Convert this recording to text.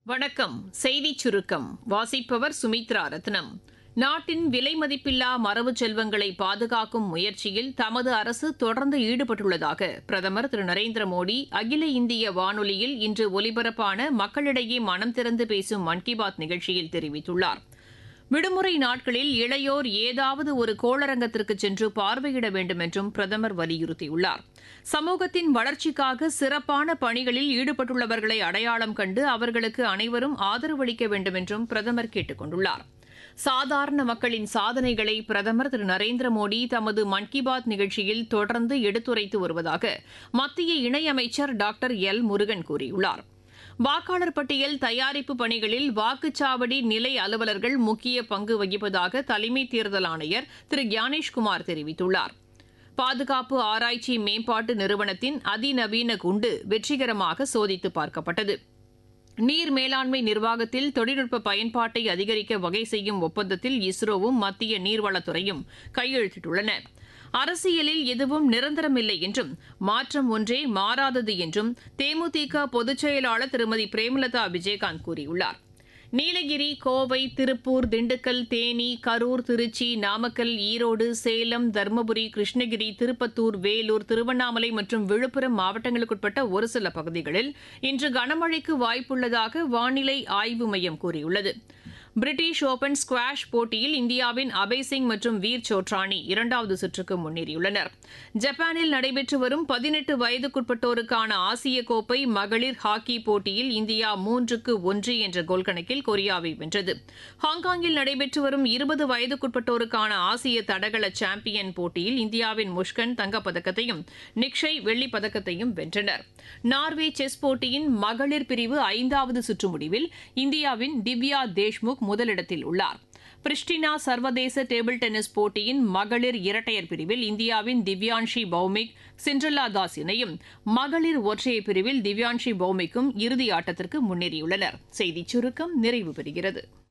வணக்கம் செய்திச் சுருக்கம் வாசிப்பவர் சுமித்ரா ரத்னம் நாட்டின் விலை மதிப்பில்லா மரபு செல்வங்களை பாதுகாக்கும் முயற்சியில் தமது அரசு தொடர்ந்து ஈடுபட்டுள்ளதாக பிரதமர் திரு நரேந்திர மோடி அகில இந்திய வானொலியில் இன்று ஒலிபரப்பான மக்களிடையே மனம் திறந்து பேசும் மன் கி பாத் நிகழ்ச்சியில் தெரிவித்துள்ளார் விடுமுறை நாட்களில் இளையோர் ஏதாவது ஒரு கோளரங்கத்திற்கு சென்று பார்வையிட வேண்டும் என்றும் பிரதமர் வலியுறுத்தியுள்ளார் சமூகத்தின் வளர்ச்சிக்காக சிறப்பான பணிகளில் ஈடுபட்டுள்ளவர்களை அடையாளம் கண்டு அவர்களுக்கு அனைவரும் ஆதரவளிக்க வேண்டும் என்றும் பிரதமர் கேட்டுக் கொண்டுள்ளார் சாதாரண மக்களின் சாதனைகளை பிரதமர் திரு நரேந்திர மோடி தமது மன் கி பாத் நிகழ்ச்சியில் தொடர்ந்து எடுத்துரைத்து வருவதாக மத்திய இணையமைச்சர் டாக்டர் எல் முருகன் கூறியுள்ளார் வாக்காளர் பட்டியல் தயாரிப்பு பணிகளில் வாக்குச்சாவடி நிலை அலுவலர்கள் முக்கிய பங்கு வகிப்பதாக தலைமை தேர்தல் ஆணையர் திரு ஞானேஷ்குமார் தெரிவித்துள்ளார் பாதுகாப்பு ஆராய்ச்சி மேம்பாட்டு நிறுவனத்தின் அதிநவீன குண்டு வெற்றிகரமாக சோதித்து பார்க்கப்பட்டது நீர் மேலாண்மை நிர்வாகத்தில் தொழில்நுட்ப பயன்பாட்டை அதிகரிக்க வகை செய்யும் ஒப்பந்தத்தில் இஸ்ரோவும் மத்திய நீர்வளத்துறையும் கையெழுத்திட்டுள்ளன அரசியலில் எதுவும் நிரந்தரமில்லை என்றும் மாற்றம் ஒன்றே மாறாதது என்றும் தேமுதிக பொதுச் செயலாளர் திருமதி பிரேமலதா விஜயகாந்த் கூறியுள்ளார் நீலகிரி கோவை திருப்பூர் திண்டுக்கல் தேனி கரூர் திருச்சி நாமக்கல் ஈரோடு சேலம் தருமபுரி கிருஷ்ணகிரி திருப்பத்தூர் வேலூர் திருவண்ணாமலை மற்றும் விழுப்புரம் மாவட்டங்களுக்குட்பட்ட ஒரு சில பகுதிகளில் இன்று கனமழைக்கு வாய்ப்புள்ளதாக வானிலை ஆய்வு மையம் கூறியுள்ளது பிரிட்டிஷ் ஓபன் ஸ்குவாஷ் போட்டியில் இந்தியாவின் அபய் சிங் மற்றும் வீர் சோட்ரானி இரண்டாவது சுற்றுக்கு முன்னேறியுள்ளனர் ஜப்பானில் நடைபெற்று வரும் பதினெட்டு வயதுக்குட்பட்டோருக்கான ஆசிய கோப்பை மகளிர் ஹாக்கி போட்டியில் இந்தியா மூன்றுக்கு ஒன்று என்ற கோல் கணக்கில் கொரியாவை வென்றது ஹாங்காங்கில் நடைபெற்று வரும் இருபது வயதுக்குட்பட்டோருக்கான ஆசிய தடகள சாம்பியன் போட்டியில் இந்தியாவின் முஷ்கன் தங்கப்பதக்கத்தையும் நிக்ஷய் வெள்ளிப் பதக்கத்தையும் வென்றனர் நார்வே செஸ் போட்டியின் மகளிர் பிரிவு ஐந்தாவது சுற்று முடிவில் இந்தியாவின் திவ்யா தேஷ்முக் முதலிடத்தில் உள்ளார் பிரிஸ்டினா சர்வதேச டேபிள் டென்னிஸ் போட்டியின் மகளிர் இரட்டையர் பிரிவில் இந்தியாவின் திவ்யான்ஷி பௌமிக் சிண்ட்ரலா தாஸ் இணையும் மகளிர் ஒற்றையர் பிரிவில் திவ்யான்ஷி பௌமிக்கும் இறுதி ஆட்டத்திற்கு முன்னேறியுள்ளனர் செய்திச் சுருக்கம் நிறைவு பெறுகிறது